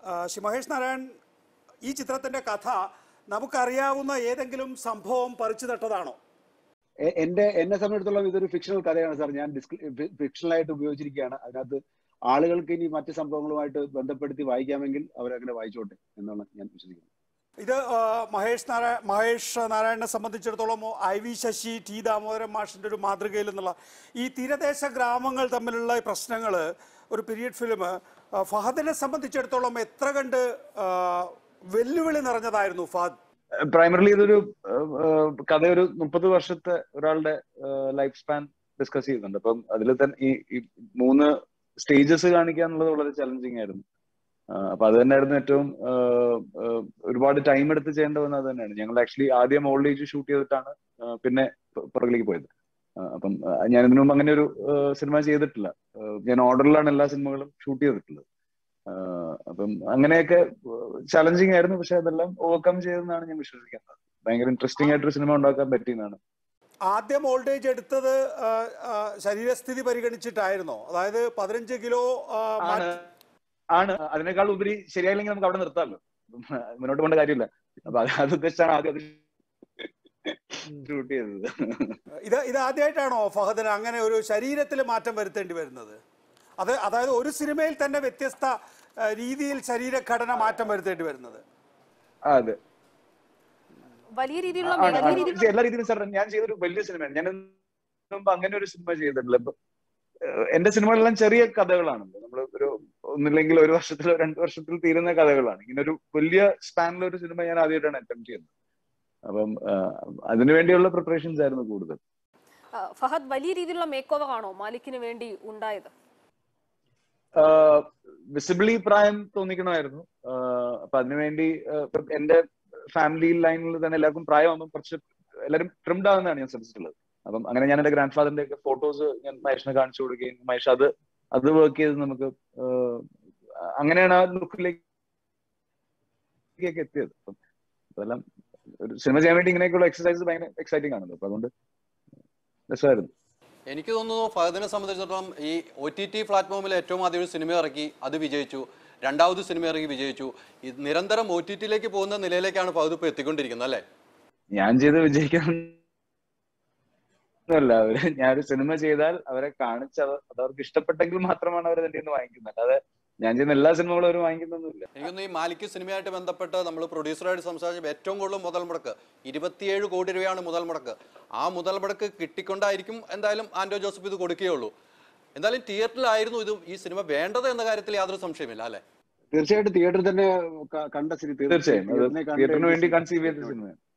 ആ, ശ്രീ മഹേഷ് നാരായൺ ഈ ചിത്രത്തിന്റെ കഥ നമുക്കറിയാവുന്ന ഏതെങ്കിലും സംഭവം പറിച്ചു തട്ടതാണോ എ- എന്റെ എന്നെ സംബന്ധിച്ചിടത്തോളം ഇതൊരു ഫിക്ഷണൽ കഥയാണ് സാർ ഞാൻ ഫിക്ഷണലായിട്ട് ഉപയോഗിച്ചിരിക്കുകയാണ് അതിനകത്ത് ആളുകൾക്ക് ഇനി മറ്റ് സംഭവങ്ങളുമായിട്ട് ബന്ധപ്പെടുത്തി വായിക്കാമെങ്കിൽ അവരങ്ങനെ വായിച്ചോട്ടെ എന്നാണ് ഞാൻ വിശ്വസിക്കുന്നത് ഇത് ആ, മഹേഷ് നാരായണ മഹേഷ് നാരായണനെ സംബന്ധിച്ചിടത്തോളം I V Sasi T Damodaran മാഷിന്റെ ഒരു മാതൃകയിൽ നിന്നുള്ള ഈ തീരദേശ ഗ്രാമങ്ങൾ തമ്മിലുള്ള ഈ പ്രശ്നങ്ങൾ ഒരു പീരിയഡ് ഫിലിം ഫഹദിനെ സംബന്ധിച്ചിടത്തോളം എത്ര കണ്ട് ആ, വെല്ലുവിളി നിറഞ്ഞതായിരുന്നു ഫഹദ് പ്രൈമറിലി ഇതൊരു ഏഹ്, ഏഹ്, കഥ ഒരു മുപ്പത് വർഷത്തെ ഒരാളുടെ ലൈഫ് സ്പാൻ ഡിസ്കസ് ചെയ്യുന്നുണ്ട് അപ്പം അതിൽ തന്നെ ഈ ഈ മൂന്ന് സ്റ്റേജസ് കാണിക്കുക എന്നുള്ളത് വളരെ ചലഞ്ചിങ് ആയിരുന്നു ആഹ് അപ്പൊ അത് തന്നെയായിരുന്നു ഏറ്റവും ആഹ്, ആഹ്, ഒരുപാട് ടൈം എടുത്ത് ചെയ്യേണ്ട വന്നത് അത് തന്നെയാണ് ഞങ്ങൾ ആക്ച്വലി ആദ്യം ഓൾഡ് ഏജ് ഷൂട്ട് ചെയ്തിട്ടാണ് ആഹ്, പിന്നെ പു- പുറകിലേക്ക് പോയത് ആഹ് അപ്പം ആഹ്, ഞാൻ ഇതിനു മുമ്പ് അങ്ങനെ ഒരു സിനിമ ചെയ്തിട്ടില്ല ആഹ്, ഞാൻ ഓർഡറിലാണ് എല്ലാ സിനിമകളും ഷൂട്ട് ചെയ്തിട്ടുള്ളത് ആഹ്, അപ്പം അങ്ങനെയൊക്കെ ചലഞ്ചിങ് ആയിരുന്നു പക്ഷെ അതെല്ലാം ഓവർകം ചെയ്തെന്നാണ് ഞാൻ വിശ്വസിക്കുന്നത് ഭയങ്കര ഇൻട്രസ്റ്റിംഗ് ആയിട്ടൊരു സിനിമ ഉണ്ടാക്കാൻ പറ്റിയെന്നാണ് ആദ്യം ഓൾഡേജ് എടുത്തത് ആ, ആ, ശരീരസ്ഥിതി പരിഗണിച്ചിട്ടായിരുന്നോ അതായത് പതിനഞ്ച് കിലോ ആ, ആണ് മാറ്റി- ആണ് അതിനേക്കാൾ ഉപരി ശരിയായില്ലെങ്കിൽ നമുക്ക് അവിടെ നിർത്താമല്ലോ മുന്നോട്ട് പോകേണ്ട കാര്യമില്ല അപ്പൊ അത് അത് ഉദ്ദേശിച്ചാണ് ആദ്യം അത് ഷൂട്ട് ചെയ്തത് ഇത് ഇത് ആദ്യമായിട്ടാണോ ഫഹദിന് അങ്ങനെ ഒരു ശരീരത്തിൽ മാറ്റം വരുത്തേണ്ടി വരുന്നത് അത് അതായത് ഒരു സിനിമയിൽ തന്നെ വ്യത്യസ്ത ആ, രീതിയിൽ ശരീരഘടന മാറ്റം വരുത്തേണ്ടി വരുന്നത് ആ, അതെ വലിയ രീതിയിലുള്ള ആണ്, വലിയ ആണ്. രീതിയിലുള്ള എല്ലാ രീതിയിലും സാർ ഞാൻ ചെയ്തൊരു വലിയ സിനിമയാണ് ഞാൻ ഇതിനു മുമ്പ് അങ്ങനെ ഒരു സിനിമ ചെയ്തിട്ടില്ല ഇപ്പൊ, ഏഹ്, എന്റെ സിനിമകളെല്ലാം ചെറിയ കഥകളാണല്ലോ നമ്മൾ ഒരു ഒന്നില്ലെങ്കിൽ ഒരു വർഷത്തിലോ രണ്ടു വർഷത്തിൽ തീരുന്ന കഥകളാണ് ഇങ്ങനെ ഒരു വലിയ സ്പാനിലെ ഒരു സിനിമ ഞാൻ ആദ്യമായിട്ടാണ് അറ്റംപ്റ്റ് ചെയ്യുന്നത് അപ്പം ആഹ്, അതിനുവേണ്ടിയുള്ള പ്രിപ്പറേഷൻസ് ആയിരുന്നു കൂടുതൽ ആ, ഫഹദ് വലിയ രീതിയിലുള്ള മേക്ക് ഓവർ ആണോ മാലിക്കിന് വേണ്ടി ഉണ്ടായത് വിസിബിളി പ്രായം തോന്നിക്കണമായിരുന്നു ആഹ് അപ്പൊ അതിനുവേണ്ടി ആഹ് ഇപ്പൊ എന്റെ ഫാമിലി ലൈനിൽ തന്നെ എല്ലാവർക്കും പ്രായമാകുമ്പോൾ കുറച്ച് എല്ലാവരും ട്രിംഡ് ആവുന്നതാണ് ഞാൻ ശ്രദ്ധിച്ചിട്ടുള്ളത് അപ്പം അങ്ങനെ ഞാൻ എന്റെ ഗ്രാൻഡ് ഫാദറിന്റെ ഒക്കെ ഫോട്ടോസ് ഞാൻ മഹേഷിനെ കാണിച്ചു കൊടുക്കുകയും മഹേഷ് അത് അത് വർക്ക് ചെയ്ത് നമുക്ക് ആഹ് അങ്ങനെയാണ് ആ ലുക്കിലേക്ക് എത്തിയത് അപ്പം അതെല്ലാം ഒരു സിനിമ ചെയ്യാൻ വേണ്ടി ഇങ്ങനെയൊക്കെയുള്ള എക്സസൈസ് ഭയങ്കര എക്സൈറ്റിംഗ് ആണല്ലോ അപ്പൊ അതുകൊണ്ട് രസമായിരുന്നു എനിക്ക് തോന്നുന്നു ഫഹദിനെ സംബന്ധിച്ചിടത്തോളം ഈ ഒ ടി ടി പ്ലാറ്റ്ഫോമിൽ ഏറ്റവും ആദ്യം ഒരു സിനിമ ഇറക്കി അത് വിജയിച്ചു രണ്ടാമത് സിനിമ ഇറങ്ങി വിജയിച്ചു ഇത് നിരന്തരം ഒ ടി ടിയിലേക്ക് പോകുന്ന നിലയിലേക്കാണ് ഫഹദ് ഇപ്പോൾ എത്തിക്കൊണ്ടിരിക്കുന്നത് അല്ലേ ഞാൻ ചെയ്ത് വിജയിക്കാൻ അല്ല അവര് ഞാനൊരു സിനിമ ചെയ്താൽ അവരെ കാണിച്ച് അവ- അത് അവർക്ക് ഇഷ്ടപ്പെട്ടെങ്കിൽ മാത്രമാണ് അവർ എന്റെ നിന്ന് വാങ്ങിക്കുന്നത് അല്ലാതെ ഞാൻ ചെയ്യുന്ന എല്ലാ സിനിമകളും അവർ വാങ്ങിക്കുന്നൊന്നുമില്ല എനിക്കൊന്ന് ഈ മാലിക് സിനിമയായിട്ട് ബന്ധപ്പെട്ട് നമ്മൾ പ്രൊഡ്യൂസറായിട്ട് സംസാരിച്ച ഏറ്റവും കൂടുതൽ മുതൽ മുടക്ക് ഇരുപത്തിയേഴ് കോടി രൂപയാണ് മുതൽ മുടക്ക് ആ മുതൽ മുടക്ക് കിട്ടിക്കൊണ്ടായിരിക്കും എന്തായാലും ആൻഡോ ജോസഫ് ഇത് കൊടുക്കുകയുള്ളൂ എന്തായാലും തിയേറ്ററിലായിരുന്നു ഇത് ഈ സിനിമ വേണ്ടത് എന്ന കാര്യത്തിൽ യാതൊരു സംശയമില്ല അല്ലേ തീർച്ചയായിട്ടും തിയേറ്ററിൽ തന്നെ ക- കണ്ട സിനിമ തീർച്ചയായും അത് തിയേറ്ററിന് വേണ്ടി കൺസീവ് ചെയ്ത സിനിമയാണ്